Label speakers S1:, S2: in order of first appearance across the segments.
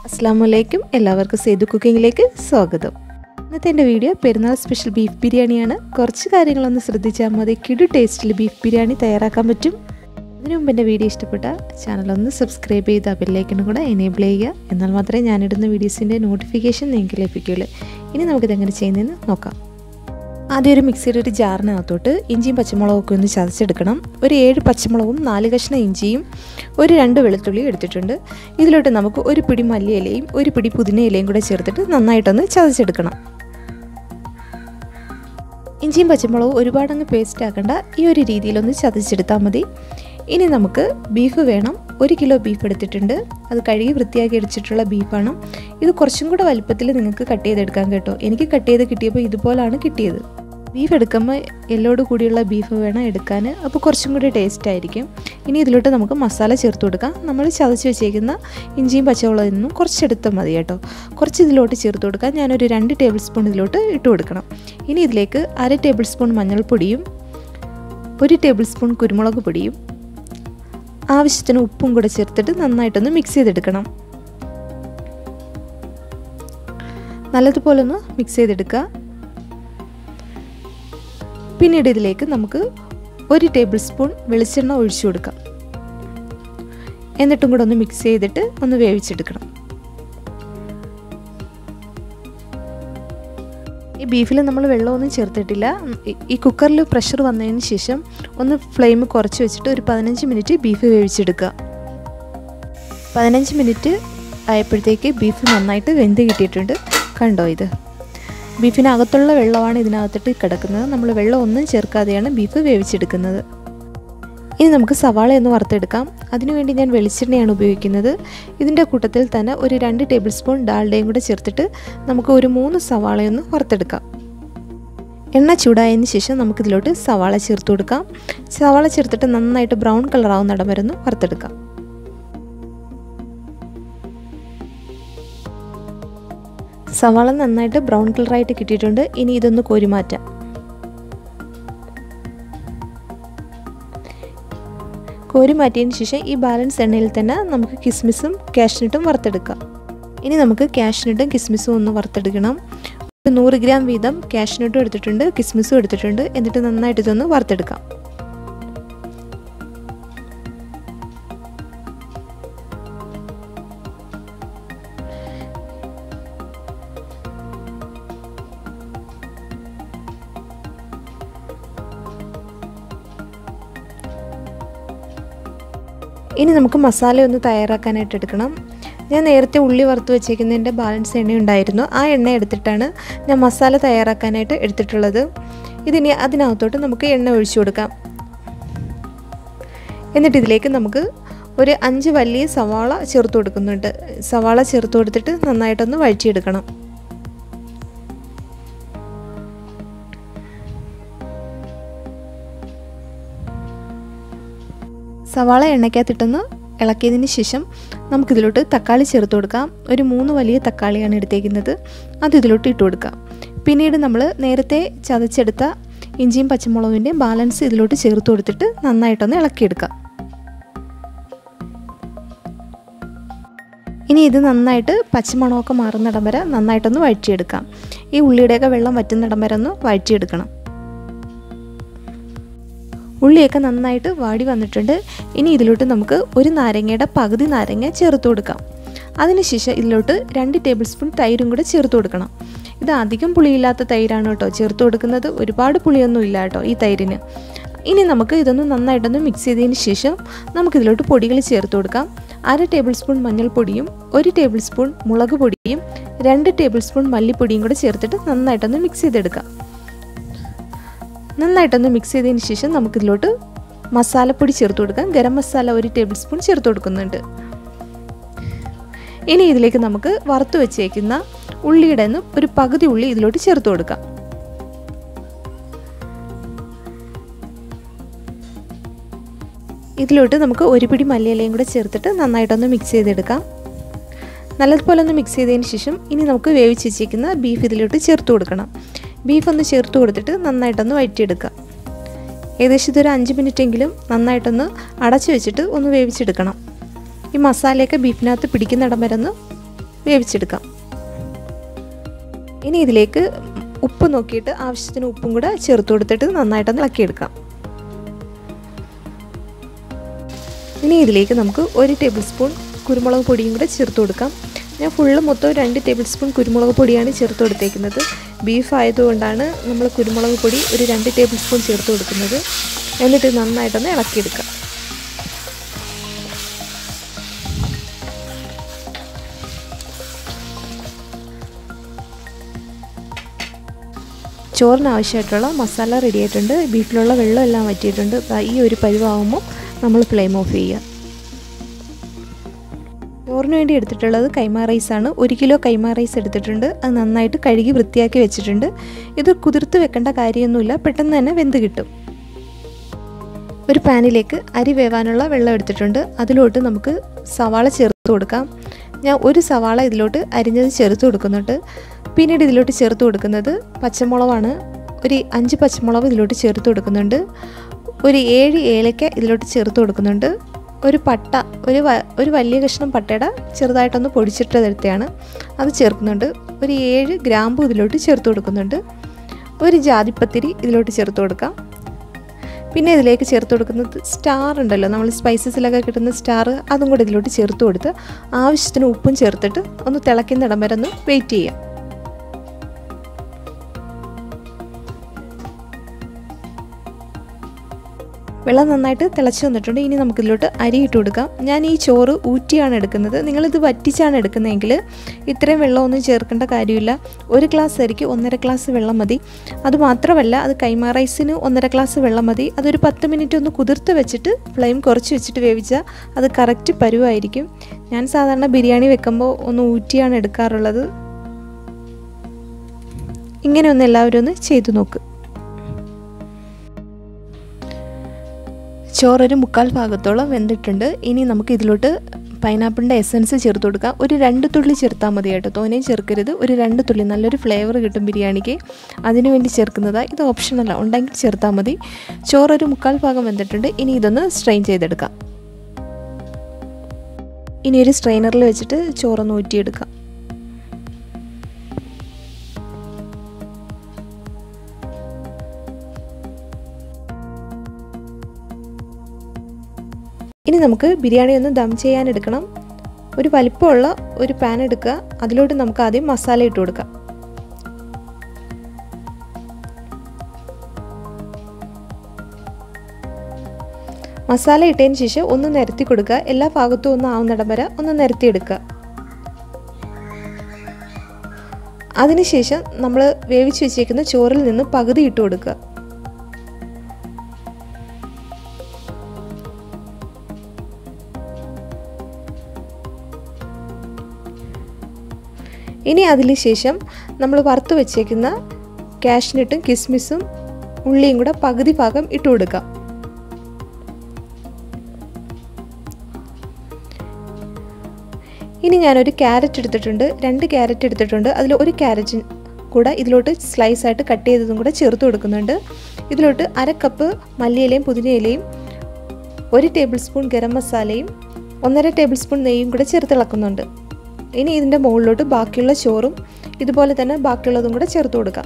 S1: അസ്സാമലൈക്കും എല്ലാവർക്കും സേതു കുക്കിങ്ങിലേക്ക് സ്വാഗതം ഇന്നത്തെ എൻ്റെ വീഡിയോ പെരുന്നാൾ സ്പെഷ്യൽ ബീഫ് ബിരിയാണിയാണ് കുറച്ച് കാര്യങ്ങളൊന്ന് ശ്രദ്ധിച്ചാൽ മതി കിടു ടേസ്റ്റിൽ ബീഫ് ബിരിയാണി തയ്യാറാക്കാൻ പറ്റും അതിനു മുമ്പ് എൻ്റെ വീഡിയോ ഇഷ്ടപ്പെട്ട ചാനലൊന്ന് സബ്സ്ക്രൈബ് ചെയ്ത് ആ ബെല്ലൈക്കനും കൂടെ എനേബിൾ ചെയ്യുക എന്നാൽ മാത്രമേ ഞാനിടുന്ന വീഡിയോസിൻ്റെ നോട്ടിഫിക്കേഷൻ നിങ്ങൾക്ക് ലഭിക്കുകയുള്ളൂ ഇനി നമുക്കിതെങ്ങനെ ചെയ്യുന്നതെന്ന് നോക്കാം ആദ്യം ഒരു മിക്സിയുടെ ഒരു ജാറിനകത്തോട്ട് ഇഞ്ചിയും പച്ചമുളകൊക്കെ ഒന്ന് ചതച്ചെടുക്കണം ഒരു ഏഴ് പച്ചമുളകും നാല് കഷ്ണം ഇഞ്ചിയും ഒരു രണ്ട് വെളുത്തുള്ളിയും എടുത്തിട്ടുണ്ട് ഇതിലോട്ട് നമുക്ക് ഒരു പിടി മല്ലിയിലയും ഒരു പിടി പുതിന ഇലയും കൂടെ ചേർത്തിട്ട് നന്നായിട്ടൊന്ന് ചതച്ചെടുക്കണം ഇഞ്ചിയും പച്ചമുളകും ഒരുപാടങ്ങ് പേസ്റ്റ് ആക്കണ്ട ഈ ഒരു രീതിയിലൊന്ന് ചതച്ചെടുത്താൽ മതി ഇനി നമുക്ക് ബീഫ് വേണം ഒരു കിലോ ബീഫ് എടുത്തിട്ടുണ്ട് അത് കഴുകി വൃത്തിയാക്കി അടിച്ചിട്ടുള്ള ബീഫാണ് ഇത് കുറച്ചും കൂടെ വലുപ്പത്തിൽ നിങ്ങൾക്ക് കട്ട് ചെയ്തെടുക്കാൻ കേട്ടോ എനിക്ക് കട്ട് ചെയ്ത് കിട്ടിയപ്പോൾ ഇതുപോലാണ് കിട്ടിയത് ബീഫ് എടുക്കുമ്പോൾ എല്ലോട് കൂടിയുള്ള ബീഫ് വേണം എടുക്കാൻ അപ്പോൾ കുറച്ചും കൂടി ടേസ്റ്റ് ആയിരിക്കും ഇനി ഇതിലോട്ട് നമുക്ക് മസാല ചേർത്ത് കൊടുക്കാം നമ്മൾ ചതച്ച് വെച്ചേക്കുന്ന ഇഞ്ചിയും പച്ചമുളകിൽ നിന്നും കുറച്ചെടുത്താൽ മതി കേട്ടോ കുറച്ച് ഇതിലോട്ട് ചേർത്ത് കൊടുക്കാം ഞാനൊരു രണ്ട് ടേബിൾ സ്പൂൺ ഇതിലോട്ട് ഇട്ട് കൊടുക്കണം ഇനി ഇതിലേക്ക് അര ടേബിൾ സ്പൂൺ മഞ്ഞൾപ്പൊടിയും ഒരു ടേബിൾ സ്പൂൺ കുരുമുളക് പൊടിയും ആവശ്യത്തിന് ഉപ്പും കൂടെ ചേർത്തിട്ട് നന്നായിട്ടൊന്ന് മിക്സ് ചെയ്തെടുക്കണം നല്ലതുപോലെ ഒന്ന് മിക്സ് ചെയ്തെടുക്കുക പിന്നീട് ഇതിലേക്ക് നമുക്ക് ഒരു ടേബിൾ സ്പൂൺ വെളിച്ചെണ്ണ ഒഴിച്ചു കൊടുക്കാം എന്നിട്ടും കൂടെ ഒന്ന് മിക്സ് ചെയ്തിട്ട് ഒന്ന് വേവിച്ചെടുക്കണം ഈ ബീഫിൽ നമ്മൾ വെള്ളമൊന്നും ചേർത്തിട്ടില്ല ഈ കുക്കറിൽ പ്രഷർ വന്നതിന് ശേഷം ഒന്ന് ഫ്ലെയിം കുറച്ച് വെച്ചിട്ട് ഒരു പതിനഞ്ച് മിനിറ്റ് ബീഫ് വേവിച്ചെടുക്കുക പതിനഞ്ച് മിനിറ്റ് ആയപ്പോഴത്തേക്ക് ബീഫ് നന്നായിട്ട് വെന്ത് കിട്ടിയിട്ടുണ്ട് കണ്ടോ ഇത് ബീഫിനകത്തുള്ള വെള്ളമാണ് ഇതിനകത്തിട്ട് കിടക്കുന്നത് നമ്മൾ വെള്ളം ഒന്നും ചേർക്കാതെയാണ് ബീഫ് വേവിച്ചെടുക്കുന്നത് ഇനി നമുക്ക് സവാള ഒന്ന് വറുത്തെടുക്കാം അതിനുവേണ്ടി ഞാൻ വെളിച്ചെണ്ണയാണ് ഉപയോഗിക്കുന്നത് ഇതിൻ്റെ കൂട്ടത്തിൽ തന്നെ ഒരു രണ്ട് ടേബിൾ സ്പൂൺ ഡാൽഡയും കൂടെ ചേർത്തിട്ട് നമുക്ക് ഒരു മൂന്ന് സവാളയൊന്ന് വറുത്തെടുക്കാം എണ്ണ ചൂടായതിന് ശേഷം നമുക്കിതിലോട്ട് സവാള ചേർത്ത് കൊടുക്കാം സവാള ചേർത്തിട്ട് നന്നായിട്ട് ബ്രൗൺ കളറാവുന്നിടം വരെ ഒന്ന് വറുത്തെടുക്കാം സവാള നന്നായിട്ട് ബ്രൗൺ കളറായിട്ട് കിട്ടിയിട്ടുണ്ട് ഇനി ഇതൊന്ന് കോരി മാറ്റാം കോരി മാറ്റിയതിന് ശേഷം ഈ ബാലൻസ് എണ്ണയിൽ തന്നെ നമുക്ക് കിസ്മിസും കാഷ്നട്ടും വറുത്തെടുക്കാം ഇനി നമുക്ക് കാഷ്നട്ടും കിസ്മിസും ഒന്ന് വറുത്തെടുക്കണം ഒരു നൂറ് ഗ്രാം വീതം കാഷ്നട്ടും എടുത്തിട്ടുണ്ട് കിസ്മിസും എടുത്തിട്ടുണ്ട് എന്നിട്ട് നന്നായിട്ട് ഇതൊന്ന് വറുത്തെടുക്കാം ഇനി നമുക്ക് മസാല ഒന്ന് തയ്യാറാക്കാനായിട്ട് എടുക്കണം ഞാൻ നേരത്തെ ഉള്ളി വറുത്ത് വെച്ചേക്കുന്നതിൻ്റെ ബാലൻസ് എണ്ണ ഉണ്ടായിരുന്നു ആ എണ്ണ എടുത്തിട്ടാണ് ഞാൻ മസാല തയ്യാറാക്കാനായിട്ട് എടുത്തിട്ടുള്ളത് ഇതിനി അതിനകത്തോട്ട് നമുക്ക് എണ്ണ ഒഴിച്ചു കൊടുക്കാം എന്നിട്ട് ഇതിലേക്ക് നമുക്ക് ഒരു അഞ്ച് വലിയ സവാള ചേർത്ത് കൊടുക്കുന്നുണ്ട് സവാള ചേർത്ത് കൊടുത്തിട്ട് നന്നായിട്ടൊന്ന് വഴറ്റിയെടുക്കണം സവാള എണ്ണയ്ക്കകത്തിട്ടൊന്ന് ഇളക്കിയതിന് ശേഷം നമുക്കിതിലോട്ട് തക്കാളി ചേർത്ത് കൊടുക്കാം ഒരു മൂന്ന് വലിയ തക്കാളിയാണ് എടുത്തേക്കുന്നത് അത് ഇതിലോട്ട് ഇട്ട് കൊടുക്കാം പിന്നീട് നമ്മൾ നേരത്തെ ചതച്ചെടുത്ത ഇഞ്ചിയും പച്ചമുളകിൻ്റെ ബാലൻസ് ഇതിലോട്ട് ചേർത്ത് കൊടുത്തിട്ട് നന്നായിട്ടൊന്ന് ഇളക്കിയെടുക്കാം ഇനി ഇത് നന്നായിട്ട് പച്ചമണമൊക്കെ മാറുന്നിടം വരെ നന്നായിട്ടൊന്ന് വഴറ്റിയെടുക്കാം ഈ ഉള്ളിയുടെയൊക്കെ വെള്ളം വറ്റുന്നിടം വരെ ഒന്ന് വഴറ്റിയെടുക്കണം ഉള്ളിയൊക്കെ നന്നായിട്ട് വാടി വന്നിട്ടുണ്ട് ഇനി ഇതിലോട്ട് നമുക്ക് ഒരു നാരങ്ങയുടെ പകുതി നാരങ്ങ ചേർത്ത് കൊടുക്കാം അതിനുശേഷം ഇതിലോട്ട് രണ്ട് ടേബിൾ സ്പൂൺ തൈരും കൂടെ ചേർത്ത് കൊടുക്കണം ഇത് അധികം പുളിയില്ലാത്ത തൈരാണ് കേട്ടോ ചേർത്ത് കൊടുക്കുന്നത് ഒരുപാട് പുളിയൊന്നും ഇല്ല കേട്ടോ ഈ തൈരിന് ഇനി നമുക്ക് ഇതൊന്ന് നന്നായിട്ടൊന്ന് മിക്സ് ചെയ്തതിന് ശേഷം നമുക്കിതിലോട്ട് പൊടികൾ ചേർത്ത് കൊടുക്കാം അര ടേബിൾ സ്പൂൺ മഞ്ഞൾപ്പൊടിയും ഒരു ടേബിൾ സ്പൂൺ മുളക് പൊടിയും രണ്ട് ടേബിൾ സ്പൂൺ മല്ലിപ്പൊടിയും കൂടെ ചേർത്തിട്ട് നന്നായിട്ടൊന്ന് മിക്സ് ചെയ്തെടുക്കാം നന്നായിട്ടൊന്ന് മിക്സ് ചെയ്തതിന് ശേഷം നമുക്കിതിലോട്ട് മസാലപ്പൊടി ചേർത്ത് കൊടുക്കാം ഗരം മസാല ഒരു ടേബിൾ സ്പൂൺ ചേർത്ത് കൊടുക്കുന്നുണ്ട് ഇനി ഇതിലേക്ക് നമുക്ക് വറുത്ത് വെച്ചേക്കുന്ന ഉള്ളിയുടെ നിന്ന് ഒരു പകുതി ഉള്ളി ഇതിലോട്ട് ചേർത്ത് കൊടുക്കാം ഇതിലോട്ട് നമുക്ക് ഒരു പിടി മല്ലിയിലയും കൂടെ ചേർത്തിട്ട് നന്നായിട്ടൊന്ന് മിക്സ് ചെയ്തെടുക്കാം നല്ലതുപോലെ ഒന്ന് മിക്സ് ചെയ്തതിന് ശേഷം ഇനി നമുക്ക് വേവിച്ച് വെച്ചേക്കുന്ന ബീഫ് ഇതിലോട്ട് ചേർത്ത് കൊടുക്കണം ബീഫ് ഒന്ന് ചേർത്ത് കൊടുത്തിട്ട് നന്നായിട്ടൊന്ന് വഴറ്റിയെടുക്കുക ഏകദേശം ഇതൊരു അഞ്ച് മിനിറ്റെങ്കിലും നന്നായിട്ടൊന്ന് അടച്ചു വെച്ചിട്ട് ഒന്ന് വേവിച്ചെടുക്കണം ഈ മസാലയൊക്കെ ബീഫിനകത്ത് പിടിക്കുന്നിടം വരെ ഒന്ന് വേവിച്ചെടുക്കാം ഇനി ഇതിലേക്ക് ഉപ്പ് നോക്കിയിട്ട് ആവശ്യത്തിന് ഉപ്പും കൂടെ ചേർത്ത് കൊടുത്തിട്ട് നന്നായിട്ടൊന്ന് ഇളക്കിയെടുക്കാം ഇനി ഇതിലേക്ക് നമുക്ക് ഒരു ടേബിൾ സ്പൂൺ കുരുമുളക് പൊടിയും കൂടെ ചേർത്ത് കൊടുക്കാം ഞാൻ ഫുള്ള് മൊത്തം രണ്ട് ടേബിൾ സ്പൂൺ കുരുമുളക് പൊടിയാണ് ചേർത്ത് കൊടുത്തേക്കുന്നത് ബീഫ് ആയതുകൊണ്ടാണ് നമ്മൾ കുരുമുളക് പൊടി ഒരു രണ്ട് ടേബിൾ സ്പൂൺ ചേർത്ത് കൊടുക്കുന്നത് എന്നിട്ട് നന്നായിട്ടൊന്ന് ഇളക്കിയെടുക്കാം ചോറിന് ആവശ്യമായിട്ടുള്ള മസാല റെഡി ആയിട്ടുണ്ട് ബീഫിലുള്ള വെള്ളം എല്ലാം വറ്റിയിട്ടുണ്ട് ഈ ഒരു പരുവാകുമ്പോൾ നമ്മൾ ഫ്ലെയിം ഓഫ് ചെയ്യുക ചോറിന് വേണ്ടി എടുത്തിട്ടുള്ളത് കൈമ റൈസാണ് ഒരു കിലോ കൈമ റൈസ് എടുത്തിട്ടുണ്ട് അത് നന്നായിട്ട് കഴുകി വൃത്തിയാക്കി വെച്ചിട്ടുണ്ട് ഇത് കുതിർത്ത് വെക്കേണ്ട കാര്യമൊന്നുമില്ല പെട്ടെന്ന് തന്നെ വെന്ത് കിട്ടും ഒരു പാനിലേക്ക് അരി വേവാനുള്ള വെള്ളം എടുത്തിട്ടുണ്ട് അതിലോട്ട് നമുക്ക് സവാള ചേർത്ത് കൊടുക്കാം ഞാൻ ഒരു സവാള ഇതിലോട്ട് അരിഞ്ഞത് ചേർത്ത് കൊടുക്കുന്നുണ്ട് പിന്നീട് ഇതിലോട്ട് ചേർത്ത് കൊടുക്കുന്നത് പച്ചമുളകാണ് ഒരു അഞ്ച് പച്ചമുളക് ഇതിലോട്ട് ചേർത്ത് കൊടുക്കുന്നുണ്ട് ഒരു ഏഴ് ഏലക്ക ഇതിലോട്ട് ചേർത്ത് കൊടുക്കുന്നുണ്ട് ഒരു പട്ട ഒരു ഒരു വലിയ കഷ്ണം പട്ടയുടെ ചെറുതായിട്ടൊന്ന് പൊടിച്ചിട്ടെടുത്തതാണ് അത് ചേർക്കുന്നുണ്ട് ഒരു ഏഴ് ഗ്രാമ്പു ഇതിലോട്ട് ചേർത്ത് കൊടുക്കുന്നുണ്ട് ഒരു ജാതിപ്പത്തിരി ഇതിലോട്ട് ചേർത്ത് കൊടുക്കാം പിന്നെ ഇതിലേക്ക് ചേർത്ത് കൊടുക്കുന്നത് സ്റ്റാർ ഉണ്ടല്ലോ നമ്മൾ സ്പൈസസിലൊക്കെ കിട്ടുന്ന സ്റ്റാർ അതും കൂടെ ഇതിലോട്ട് ചേർത്ത് കൊടുത്ത് ആവശ്യത്തിന് ഉപ്പും ചേർത്തിട്ട് ഒന്ന് തിളയ്ക്കുന്നിടം വരെ ഒന്ന് വെയിറ്റ് ചെയ്യാം വെള്ളം നന്നായിട്ട് തിളച്ച് വന്നിട്ടുണ്ട് ഇനി നമുക്കിതിലോട്ട് അരി ഇട്ട് കൊടുക്കാം ഞാൻ ഈ ചോറ് ഊറ്റിയാണ് എടുക്കുന്നത് നിങ്ങളിത് വറ്റിച്ചാണ് എടുക്കുന്നതെങ്കിൽ ഇത്രയും വെള്ളമൊന്നും ചേർക്കേണ്ട കാര്യമില്ല ഒരു ഗ്ലാസ് അരിക്ക് ഒന്നര ഗ്ലാസ് വെള്ളം മതി അതുമാത്രമല്ല അത് കൈമ റൈസിന് ഒന്നര ഗ്ലാസ് വെള്ളം മതി അതൊരു പത്ത് മിനിറ്റ് ഒന്ന് കുതിർത്ത് വെച്ചിട്ട് ഫ്ലെയിം കുറച്ച് വെച്ചിട്ട് വേവിച്ചാൽ അത് കറക്റ്റ് പരുവായിരിക്കും ഞാൻ സാധാരണ ബിരിയാണി വെക്കുമ്പോൾ ഒന്ന് ഊറ്റിയാണ് എടുക്കാറുള്ളത് ഇങ്ങനെ ഒന്ന് എല്ലാവരും ഒന്ന് ചെയ്തു നോക്ക് ചോറൊരു മുക്കാൽ ഭാഗത്തോളം വെന്തിട്ടുണ്ട് ഇനി നമുക്ക് ഇതിലോട്ട് പൈനാപ്പിളിൻ്റെ എസൻസ് ചേർത്ത് കൊടുക്കാം ഒരു രണ്ട് തുള്ളി ചേർത്താൽ മതി കേട്ടോ തോനെയും ചേർക്കരുത് ഒരു രണ്ട് തുള്ളി നല്ലൊരു ഫ്ലേവർ കിട്ടും ബിരിയാണിക്ക് അതിനു വേണ്ടി ചേർക്കുന്നതാണ് ഇത് ഓപ്ഷനല്ല ഉണ്ടെങ്കിൽ ചേർത്താൽ മതി ചോറൊരു മുക്കാൽ ഭാഗം വെന്തിട്ടുണ്ട് ഇനി ഇതൊന്ന് സ്ട്രെയിൻ ചെയ്തെടുക്കാം ഇനി ഒരു സ്ട്രെയിനറിൽ വെച്ചിട്ട് ചോറൊന്ന് ഊറ്റിയെടുക്കാം ഇനി നമുക്ക് ബിരിയാണി ഒന്ന് ദം ചെയ്യാൻ എടുക്കണം ഒരു വലിപ്പമുള്ള ഒരു പാൻ എടുക്കുക അതിലോട്ട് നമുക്ക് ആദ്യം മസാല ഇട്ട് കൊടുക്കാം മസാല ഇട്ടതിന് ശേഷം ഒന്ന് നിരത്തി കൊടുക്കുക എല്ലാ ഭാഗത്തും ഒന്ന് ആവുന്നിടം വരെ ഒന്ന് നിരത്തിയെടുക്കുക അതിനുശേഷം നമ്മൾ വേവിച്ച് വെച്ചേക്കുന്ന ചോറിൽ നിന്ന് പകുതി ഇട്ട് കൊടുക്കുക ഇനി അതിന് ശേഷം നമ്മൾ വറുത്ത് വെച്ചേക്കുന്ന കാഷ്നട്ടും കിസ്മിസും ഉള്ളിയും കൂടെ പകുതി ഭാഗം ഇട്ട് കൊടുക്കാം ഇനി ഞാനൊരു ക്യാരറ്റ് എടുത്തിട്ടുണ്ട് രണ്ട് ക്യാരറ്റ് എടുത്തിട്ടുണ്ട് അതിൽ ഒരു ക്യാരറ്റ് കൂടെ ഇതിലോട്ട് സ്ലൈസ് ആയിട്ട് കട്ട് ചെയ്തതും കൂടെ ചേർത്ത് കൊടുക്കുന്നുണ്ട് ഇതിലോട്ട് അര കപ്പ് മല്ലിയിലയും പുതിനയിലയും ഒരു ടേബിൾ സ്പൂൺ ഗരം മസാലയും ഒന്നര ടേബിൾ സ്പൂൺ നെയ്യും കൂടെ ചേർത്ത് ഇളക്കുന്നുണ്ട് ഇനി ഇതിൻ്റെ മുകളിലോട്ട് ബാക്കിയുള്ള ചോറും ഇതുപോലെ തന്നെ ബാക്കിയുള്ളതും കൂടെ ചേർത്ത് കൊടുക്കാം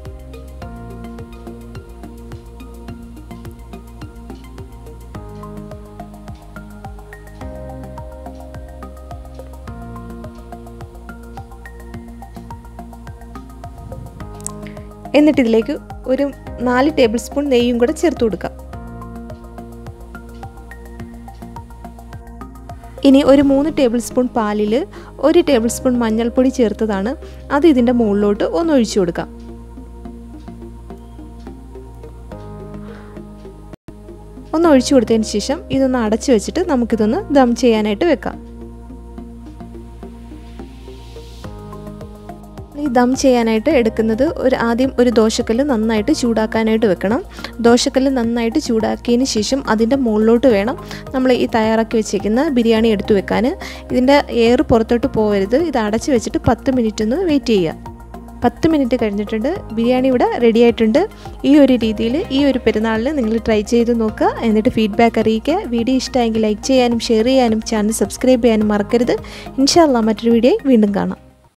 S1: എന്നിട്ട് ഇതിലേക്ക് ഒരു നാല് ടേബിൾ സ്പൂൺ നെയ്യും കൂടെ ചേർത്ത് കൊടുക്കാം ഇനി ഒരു മൂന്ന് ടേബിൾ സ്പൂൺ പാലിൽ ഒരു ടേബിൾ സ്പൂൺ മഞ്ഞൾപ്പൊടി ചേർത്തതാണ് അത് ഇതിൻ്റെ മുകളിലോട്ട് ഒന്ന് ഒഴിച്ചു കൊടുക്കാം ഒന്ന് ഒഴിച്ചു കൊടുത്തതിന് ശേഷം ഇതൊന്ന് അടച്ചു വെച്ചിട്ട് നമുക്കിതൊന്ന് ദം ചെയ്യാനായിട്ട് വെക്കാം ഈ ദം ചെയ്യാനായിട്ട് എടുക്കുന്നത് ഒരു ആദ്യം ഒരു ദോശക്കല്ല് നന്നായിട്ട് ചൂടാക്കാനായിട്ട് വെക്കണം ദോശക്കല്ല് നന്നായിട്ട് ചൂടാക്കിയതിന് ശേഷം അതിൻ്റെ മുകളിലോട്ട് വേണം നമ്മൾ ഈ തയ്യാറാക്കി വെച്ചേക്കുന്ന ബിരിയാണി എടുത്തു വെക്കാൻ ഇതിൻ്റെ എയർ പുറത്തോട്ട് പോകരുത് ഇത് അടച്ച് വെച്ചിട്ട് പത്ത് മിനിറ്റ് ഒന്ന് വെയിറ്റ് ചെയ്യുക പത്ത് മിനിറ്റ് കഴിഞ്ഞിട്ടുണ്ട് ബിരിയാണി ഇവിടെ റെഡി ആയിട്ടുണ്ട് ഈ ഒരു രീതിയിൽ ഈ ഒരു പെരുന്നാളിൽ നിങ്ങൾ ട്രൈ ചെയ്ത് നോക്കുക എന്നിട്ട് ഫീഡ്ബാക്ക് അറിയിക്കുക വീഡിയോ ഇഷ്ടമായെങ്കിൽ ലൈക്ക് ചെയ്യാനും ഷെയർ ചെയ്യാനും ചാനൽ സബ്സ്ക്രൈബ് ചെയ്യാനും മറക്കരുത് ഇൻഷാല്ല മറ്റൊരു വീഡിയോ വീണ്ടും കാണാം